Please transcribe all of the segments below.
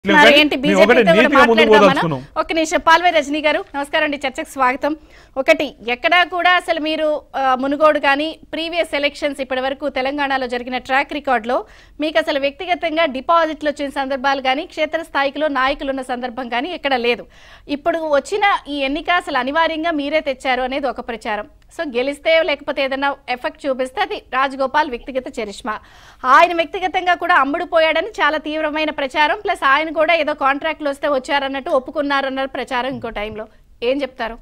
మరి ఏంటి మేము ఒకటి బీజేపీతో కూడా నీతిగా ముందుకు మాట్లాడదాం మనం పోదలుచుకున్నాం ఒక నిమిషం పాల్వే రజనీ గారు నమస్కారం అండి చర్చకు స్వాగతం ఒకటి ఎక్కడా కూడా అసలు మీరు ఆ, మునుగోడు కానీ ప్రీవియస్ ఎలక్షన్స్ ఇప్పటి వరకు తెలంగాణలో జరిగిన ట్రాక్ రికార్డులో మీకు అసలు వ్యక్తిగతంగా డిపాజిట్లు వచ్చిన సందర్భాలు కానీ క్షేత్రస్థాయిలో నాయకులు ఉన్న సందర్భం కానీ ఎక్కడ లేదు ఇప్పుడు వచ్చిన ఈ ఎన్నిక అసలు అనివార్యంగా మీరే తెచ్చారు అనేది ఒక ప్రచారం సో గెలిస్తే లేకపోతే ఏదైనా ఎఫెక్ట్ చూపిస్తే అది రాజగోపాల్ వ్యక్తిగత చరిష్మా ఆయన వ్యక్తిగతంగా కూడా అమ్ముడు పోయాడని చాలా తీవ్రమైన ప్రచారం ప్లస్ ఆయన కూడా ఏదో కాంట్రాక్ట్లు వస్తే వచ్చారన్నట్టు ఒప్పుకున్నారన్న ప్రచారం ఇంకో టైంలో ఏం చెప్తారు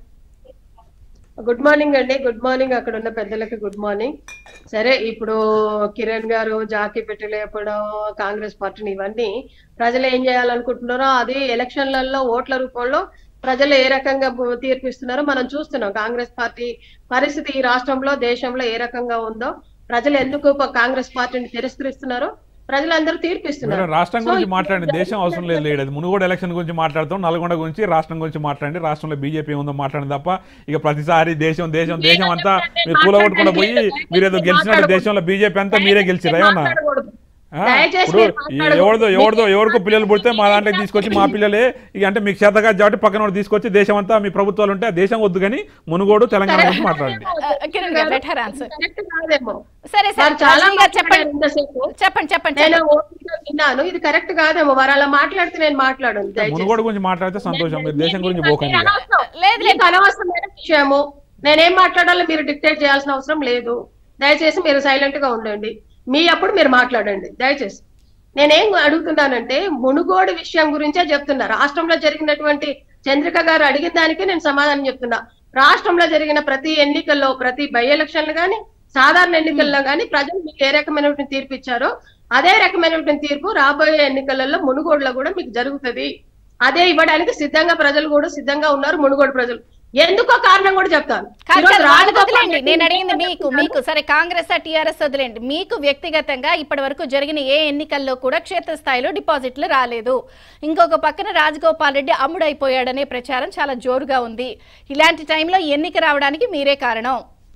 గుడ్ మార్నింగ్ అండి గుడ్ మార్నింగ్ అక్కడ ఉన్న పెద్దలకి గుడ్ మార్నింగ్ సరే ఇప్పుడు కిరణ్ గారు జాకీ పెట్టి లేపడం కాంగ్రెస్ పార్టీని ఇవన్నీ ప్రజలు ఏం చేయాలనుకుంటున్నారో అది ఎలక్షన్లలో ఓట్ల రూపంలో ప్రజలు ఏ రకంగా బు- తీర్పిస్తున్నారో మనం చూస్తున్నాం కాంగ్రెస్ పార్టీ పరిస్థితి ఈ రాష్ట్రంలో దేశంలో ఏ రకంగా ఉందో ప్రజలు ఎందుకు ప- కాంగ్రెస్ పార్టీని తిరస్కరిస్తున్నారో ప్రజలందరూ తీర్పిస్తున్నారు మేడం రాష్ట్రం సో గురించి ఇప్పుడు మాట్లాడండి దేశం అవసరం లేదు లేదు అది మునుగోడు ఎలక్షన్ గురించి మాట్లాడతాం నల్గొండ గురించి రాష్ట్రం గురించి మాట్లాడండి రాష్ట్రంలో బీజేపీ ఉందో మాట్లాడండి తప్ప ఇక ప్రతిసారి దేశం దేశం దేశం అంతా మీరు కూలగొట్టుకుండా పోయి మీరు ఏదో గెలిచినట్టు దేశంలో బీజేపీ అంతా మీరే గెలిచిరా ఏమన్నా మాట్లాడకూడదు. ఆ? దయచేసి ఇప్పుడు మీరు మాట్లాడకూడదు. ఎవరిదో ఎవరిదో ఎవరికో పిల్లలు పుడితే మా దాంట్లో తీసుకొచ్చి మా పిల్లలే ఇక అంటే మీకు చేతగా కాబట్టి పక్కన వాడు తీసుకొచ్చి దేశం అంతా మీ ప్రభుత్వాలు ఉంటే ఆ దేశం వద్దు కానీ మునుగోడు తెలంగాణ గురించి మాట్లాడండి Uh, కిరణ్ గారు let her answer. కరెక్ట్ కాదేమో సరే సార్ వారు చాలా రజనీ గారు చెప్పండి మాట్లాడారు ఇంతసేపు. చెప్పండి చెప్పండి నేను చెప్పండి. ఓపికగా విన్నాను ఇది కరెక్ట్ కాదేమో వారు అలా మాట్లాడితే నేను మాట్లాడను దయచేసి. మునుగోడు గురించి మాట్లాడితే సంతోషం మీరు దేశం గురించి పోకండి మీరు అనవసరం. లేదు, లేదు. మీకు అనవసరమైన విషయము నేనేం మాట్లాడాలో మీరు డిక్టేట్ చేయాల్సిన అవసరం లేదు దయచేసి మీరు సైలెంట్ గా ఉండండి మీ అప్పుడు మీరు మాట్లాడండి దయచేసి నేనేం అడుగుతున్నానంటే మునుగోడు విషయం గురించే చెప్తున్నా రాష్ట్రంలో జరిగినటువంటి చంద్రిక గారు అడిగిన దానికే నేను సమాధానం చెప్తున్నా రాష్ట్రంలో జరిగిన ప్రతి ఎన్నికల్లో ప్రతి బై ఎలక్షన్లు గాని సాధారణ ఎన్నికల్లో గాని ప్రజలు మీకు ఏ రకమైనటువంటి తీర్పు ఇచ్చారో అదే రకమైనటువంటి తీర్పు రాబోయే ఎన్నికలలో మునుగోడులో కూడా మీకు జరుగుతది అదే ఇవ్వడానికి సిద్ధంగా ప్రజలు కూడా సిద్ధంగా ఉన్నారు మునుగోడు ప్రజలు ఎందుకో కారణం కూడా చెప్తాను కాదు ఈరోజు కాదు, వాళ్ళకి రాజగోపాల్ వదిలేండి రెడ్డి నేను అడిగింది మీకు చెప్తున్నాను. మీకు సరే కాంగ్రెస్ టీఆర్ఎస్ వదిలేండి మీకు వ్యక్తిగతంగా ఇప్పటి వరకు జరిగిన ఏ ఎన్నికల్లో కూడా క్షేత్రస్థాయిలో డిపాజిట్లు రాలేదు ఇంకొక పక్కన రాజగోపాల్ రెడ్డి అమ్ముడైపోయాడనే ప్రచారం చాలా జోరుగా ఉంది ఇలాంటి టైంలో ఎన్నిక రావడానికి మీరే కారణం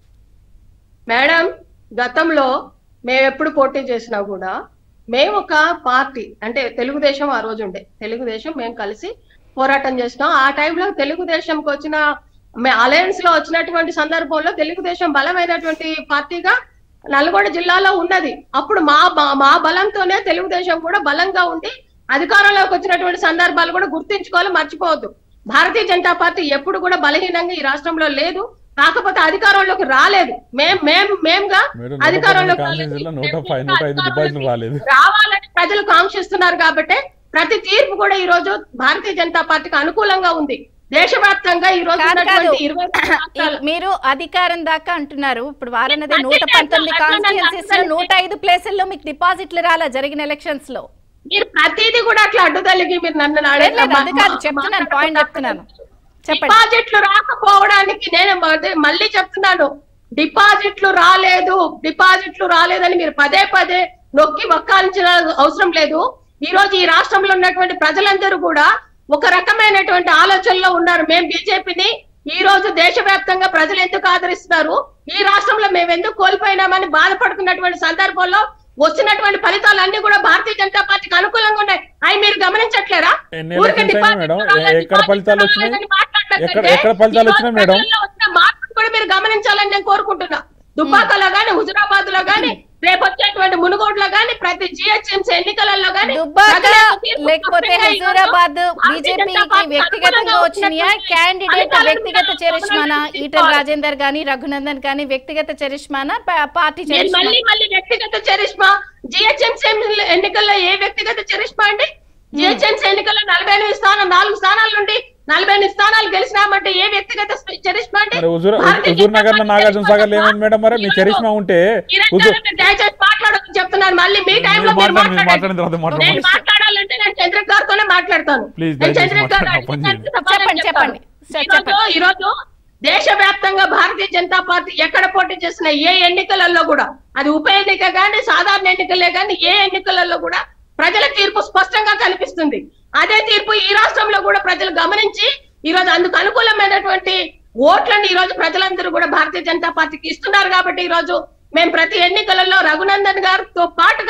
మేడం గతంలో మేము ఎప్పుడు పోటీ చేసినా కూడా మేము ఒక పార్టీ అంటే తెలుగుదేశం ఆ రోజు ఉండే తెలుగుదేశం మేము కలిసి పోరాటం చేసినాం ఆ టైంలో తెలుగుదేశంకి వచ్చిన అలయన్స్ లో వచ్చినటువంటి సందర్భంలో తెలుగుదేశం బలమైనటువంటి పార్టీగా నల్గొండ జిల్లాలో ఉన్నది అప్పుడు మా బ- మా బలంతోనే తెలుగుదేశం కూడా బలంగా ఉండి అధికారంలోకి వచ్చినటువంటి సందర్భాలు కూడా గుర్తించుకోవాలి మర్చిపోవద్దు భారతీయ జనతా పార్టీ ఎప్పుడు కూడా బలహీనంగా ఈ రాష్ట్రంలో లేదు కాకపోతే అధికారంలోకి రాలేదు మేం మేం మేంగా మీరు అధికారంలోకి కాన్స్టిట్యూన్సీలో నూట రాలేదు. ఫైవ్ నూట ఐదు డిపాజిట్లు రాలేదు రావాలని ప్రజలు కాంక్షిస్తున్నారు కాబట్టి ప్రతి తీర్పు కూడా ఈ రోజు భారతీయ జనతా పార్టీకి అనుకూలంగా ఉంది దేశవ్యాప్తంగా ఈ రోజు కాదు కాదు ఉన్నటువంటి ఇరవై రెండు రాష్ట్రాలు- మీరు అధికారం దాకా అంటున్నారు ఇప్పుడు వారన్నది నూట అదే పంతొమ్మిది అదే అదే కాన్స్టిట్యున్సీస్ లో అదే నూట ఐదు ప్లేసుల్లో మీకు డిపాజిట్లు రాలా జరిగిన ఎలక్షన్స్ లో మీరు ప్రతిదీ కూడా అట్లా అడ్డుదలిగి మీరు నన్ను లేదు, అడగ- లేదు, అది కాదు మా- చెప్తున్నాను మా- పాయింట్ చెప్తున్నాను చెప్పండి డిపాజిట్లు రాకపోవడానికి నేను అదే మళ్ళీ చెప్తున్నాను డిపాజిట్లు రాలేదు డిపాజిట్లు రాలేదని మీరు పదే పదే నొక్కి వక్కాల్సిన అవసరం లేదు ఈ రోజు ఈ రాష్ట్రంలో ఉన్నటువంటి ప్రజలందరూ కూడా ఒక రకమైనటువంటి ఆలోచనలో ఉన్నారు మేము బీజేపీని ఈ రోజు దేశవ్యాప్తంగా ప్రజలు ఎందుకు ఆదరిస్తున్నారు ఈ రాష్ట్రంలో మేము ఎందుకు కోల్పోయినామని బాధపడుతున్నటువంటి సందర్భంలో వచ్చినటువంటి ఫలితాలన్నీ కూడా భారతీయ జనతా పార్టీకి అనుకూలంగా ఉన్నాయి అవి మీరు గమనించట్లేరా ఎన్ని ఊరికే ఎలక్షన్స్ అయినాయి డిపాజిట్లు మేడం? రాలేదు, ఎక్కడ ఫలితాలు డిపాజిట్లు వచ్చినాయి? రాలేదని మాట్లాడకండి. ఎక్కడ- ఎక్కడ ఫలితాలు ఈ రోజు వచ్చినాయి మేడం? ప్రజల్లో వచ్చిన మార్పును కూడా మీరు గమనించాలని నేను కోరుకుంటున్నా దుబ్బాకలో గాని హుజురాబాద్ లో గాని రేపు వచ్చేటువంటి మునుగోడులో గాని ప్రతి జిహెచ్ఎంసీ ఎన్నికలలో గాని దుబ్బాక ప్రజల యొక్క తీర్పు లేకపోతే స్పష్టంగా ఈ రోజు హుజూరాబాద్ భారతీయ జనతా బీజేపీకి పార్టీ వ్యక్తిగతంగా అనుకూలంగా వచ్చినాయా వచ్చినటువంటి క్యాండిడేట్ ఫలితాలను వ్యక్తిగత కూడా చరిష్మానా గమనించి ఈటల తీసుకోవాలి. రాజేందర్ గాని రఘునందన్ గాని వ్యక్తిగత చరిష్మానా పా- పార్టీ నేను చరిష్మా మళ్ళీ మళ్ళీ వ్యక్తిగత చరిష్మా జిహెచ్ఎంసీ ఎన్నికల్లో ఏ వ్యక్తిగత చరిష్మా అండి జిహెచ్ఎంసీ ఎన్నికల్లో నలభై ఎనిమిది స్థానం నాలుగు స్థానాల నుండి నలభై ఎనిమిది స్థానాలు గెలిచినామంటే ఏ వ్యక్తిగత చరిష్మా అండి మరి హుజూర్ భారతీయ హుజూర్ జనతా నగర్ లో పార్టీ నాగార్జున సాగర్ లో చరిష్మా ఏమైంది మేడం మరి మీ ఈరోజు చరిష్మా ఉంటే కిరణ్ హుజూర్ గారు మీరు దయచేసి మాట్లాడొద్దు చెప్తున్నాను మళ్ళీ మీ టైంలో మీరు మీరు మాట్లాడండి, మీరు మాట్లాడండి. మాట్లాడిన తర్వాత మాట్లాడండి. నేను మాట్లాడాలంటే నేను చంద్రక్ గారితోనే మాట్లాడతాను Please, నేను దయచేసి చంద్రక్ గారు మాట్లాడండి, పని చేయండి. చెప్పండి, చెప్పండి. సార్, ఈరోజు చెప్పండి. ఈరోజు దేశవ్యాప్తంగా భారతీయ జనతా పార్టీ ఎక్కడ పోటీ చేసిన ఏ ఎన్నికలలో కూడా అది ఉప ఎన్నిక గాని సాధారణ ఎన్నికలే గాని ఏ ఎన్నికలలో కూడా ప్రజల తీర్పు స్పష్టంగా కనిపిస్తుంది అదే తీర్పు ఈ రాష్ట్రంలో కూడా ప్రజలు గమనించి ఈ రోజు అందుకు అనుకూలమైనటువంటి ఓట్లను ఈ రోజు ప్రజలందరూ కూడా భారతీయ జనతా పార్టీకి ఇస్తున్నారు కాబట్టి ఈ రోజు మేము ప్రతి ఎన్నికలలో రఘునందన్ గారితో పాటుగా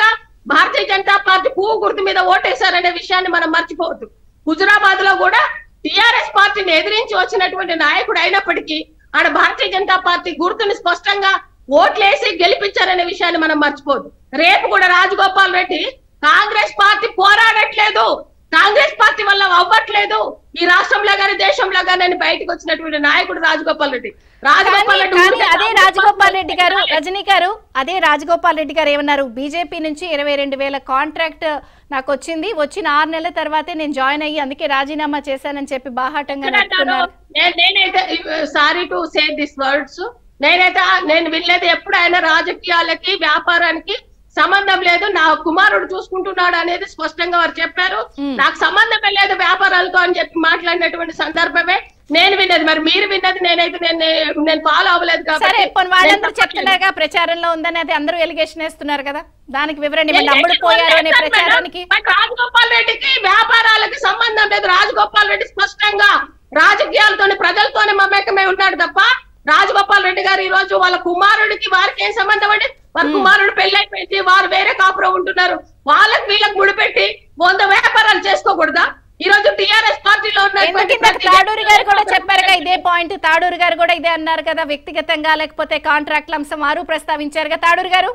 భారతీయ జనతా పార్టీ పువ్వు గుర్తు మీద ఓటేశారనే విషయాన్ని మనం మర్చిపోవద్దు హుజురాబాద్ లో కూడా టిఆర్ఎస్ పార్టీని ఎదిరించి వచ్చినటువంటి నాయకుడు అయినప్పటికీ ఆడ భారతీయ జనతా పార్టీ గుర్తుని స్పష్టంగా ఓట్లేసి గెలిపించారనే విషయాన్ని మనం మర్చిపోదు రేపు కూడా రాజగోపాల్ రెడ్డి కాంగ్రెస్ పార్టీ పోరాడట్లేదు కాంగ్రెస్ పార్టీ వల్ల అవ్వట్లేదు ఈ రాష్ట్రంలో గానీ దేశంలో గానీ బయటకు వచ్చినటువంటి నాయకుడు రాజగోపాల్ రెడ్డి రాజగోపాల్ కానీ రెడ్డి కానీ ఊరికే అదే రాజగోపాల్ రెడ్డి గారు రజనీ గారు అదే రాజగోపాల్ రెడ్డి గారు ఏమన్నారు బీజేపీ నుంచి ఇరవై రెండు వేల కాంట్రాక్ట్ నాకు వచ్చింది వచ్చిన ఆరు నెలల తర్వాతే నేను జాయిన్ అయ్యి అందుకే రాజీనామా చేశానని చెప్పి బాహాటంగా అంటారు. నడుపుతున్నారు నే- నేనైతే sorry to say this words నేనైతే నేను వినలేదు ఎప్పుడు ఆయన రాజకీయాలకి వ్యాపారానికి సంబంధం లేదు నా కుమారుడు చూసుకుంటున్నాడు అనేది స్పష్టంగా వారు చెప్పారు మ్మ్. నాకు సంబంధమే లేదు వ్యాపారాలతో అని చెప్పి మాట్లాడినటువంటి సందర్భమే నేను విన్నది మరి మీరు విన్నది నేనైతే నేను నేను ఫాలో అవ్వలేదు సరే కాబట్టి పోనీ వాళ్ళందరూ నేను చెప్తున్నారుగా ప్రచారంలో ఉందని అది అందరూ ఎలిగేషన్ వేస్తున్నారు కదా దానికి వివరణ నేను నమ్ముడు ఎందుకు పోయారు అనే చేస్తాను ప్రచారానికి మేడం? బట్ రాజగోపాల్ రెడ్డికి వ్యాపారాలకి సంబంధం లేదు రాజగోపాల్ రెడ్డి స్పష్టంగా రాజకీయాలతోని ప్రజలతోనే మమేకమై ఉన్నాడు తప్ప రాజగోపాల్ రెడ్డి గారు ఈ రోజు వాళ్ళ కుమారుడికి వారికి ఏం సంబంధం అండి వాళ్ళ కుమారుడు పెళ్ళైపోయింది వారు వేరే కాపురం ఉంటున్నారు వాళ్ళకి వీళ్ళకి ముడిపెట్టి వంద వ్యాపారాలు చేసుకోకూడదా ఈ రోజు టిఆర్ఎస్ పార్టీలో ఎందుకు ఉన్నటువంటి ఇందాక ప్రతి తాడూరు గారు కూడా వ్యక్తి చెప్పారుగా ఇదే పాయింట్ తాడూరు గారు కూడా ఇదే అన్నారు కదా వ్యక్తిగతంగా లేకపోతే కాంట్రాక్ట్ల అంశం వారు ప్రస్తావించారుగా తాడూరు గారు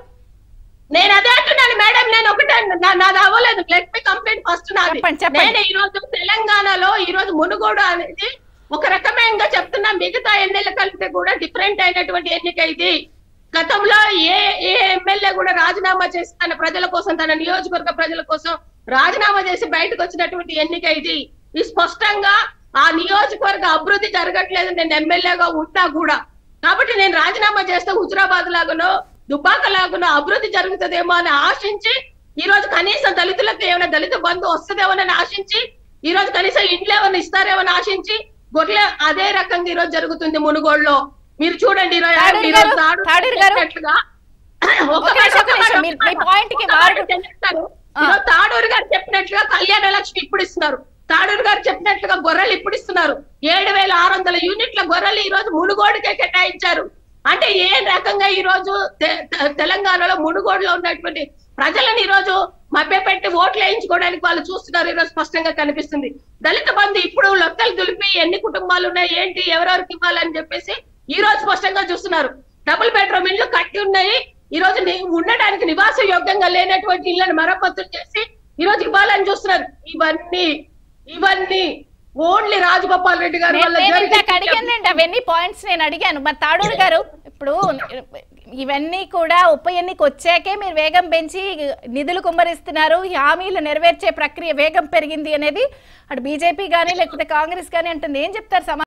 నేను అదే అంటున్నాను మేడం నేను ఒకటే నా- నాది అవ్వలేదు లెట్ మీ కంప్లీట్ ఫస్ట్ నాది చెప్పండి, చెప్పండి. నేను ఈ రోజు తెలంగాణలో ఈ రోజు మునుగోడు అనేది ఒక రకమైన చెప్తున్నా మిగతా ఎన్నికల కలిపితే కూడా డిఫరెంట్ అయినటువంటి ఎన్నిక ఇది గతంలో ఏ ఏ ఎమ్మెల్యే కూడా రాజీనామా చేసి తన ప్రజల కోసం తన నియోజకవర్గ ప్రజల కోసం రాజీనామా చేసి బయటకు వచ్చినటువంటి ఎన్నిక ఇది ఈ స్పష్టంగా ఆ నియోజకవర్గ అభివృద్ధి జరగట్లేదు నేను ఎమ్మెల్యేగా ఉన్నా కూడా కాబట్టి నేను రాజీనామా చేస్తే హుజురాబాద్ లాగానో దుబ్బాక లాగానో అభివృద్ధి జరుగుతుందేమో అని ఆశించి ఈ రోజు కనీసం దళితులకు ఏమైనా దళిత బంధు వస్తుందేమో అని ఆశించి ఈ రోజు కనీసం ఇంట్లో ఏమైనా ఇస్తారేమో అని ఆశించి గొర్రె అదే రకంగా ఈ రోజు జరుగుతుంది మునుగోడులో మీరు చూడండి ఈ రోజు తాడూరు ఈ రోజు గారు, తాడూరు తాడూరు గారు. చెప్పినట్లుగా ఒక ఒక మాట, నిమిషం, ఒక ఒక మాట, నిమిషం. ఒక మీ- మాట. మీ point కి ఒక వారు- మాట చెప్తారు. ఆ. ఈరోజు తాడూరు గారు చెప్పినట్లుగా కళ్యాణ లక్ష్మి ఇప్పుడు ఇస్తున్నారు తాడూరు గారు చెప్పినట్లుగా గొర్రెలు ఇప్పుడు ఇస్తున్నారు ఏడు వేల ఆరు వందల యూనిట్ల గొర్రెలు ఈ రోజు మునుగోడుకే కేటాయించారు అంటే ఏ రకంగా ఈ రోజు తె- తె- తెలంగాణలో మునుగోడులో ఉన్నటువంటి ప్రజలను ఈ రోజు మభ్యపెట్టి ఓట్లు వేయించుకోవడానికి వాళ్ళు చూస్తున్నారు ఈ రోజు స్పష్టంగా కనిపిస్తుంది దళిత బంధు ఇప్పుడు లొక్కలు దులిపి ఎన్ని కుటుంబాలు ఉన్నాయి ఏంటి ఎవరెవరికి ఇవ్వాలని చెప్పేసి ఈ రోజు స్పష్టంగా చూస్తున్నారు డబుల్ బెడ్రూమ్ ఇల్లు కట్టి ఉన్నాయి ఈ రోజు ని- ఉండడానికి నివాస యోగ్యంగా లేనటువంటి ఇళ్లను మరమ్మతులు చేసి ఈ రోజు ఇవ్వాలని చూస్తున్నారు ఇవన్నీ ఇవన్నీ ఓన్లీ రాజగోపాల్ రెడ్డి గారి నేను వల్ల నేను జరిగే ఇందాక అడిగానండి అవన్నీ పాయింట్స్ నేను అడిగాను మరి తాడూరు గారు ఇప్పుడు ఇవన్నీ కూడా ఉప ఎన్నిక వచ్చాకే మీరు వేగం పెంచి నిధులు కుమ్మరిస్తున్నారు ఈ హామీలు నెరవేర్చే ప్రక్రియ వేగం పెరిగింది అనేది అటు బీజేపీ కానీ లేకపోతే కాంగ్రెస్ కానీ అంటుంది ఏం చెప్తారు సమాధానం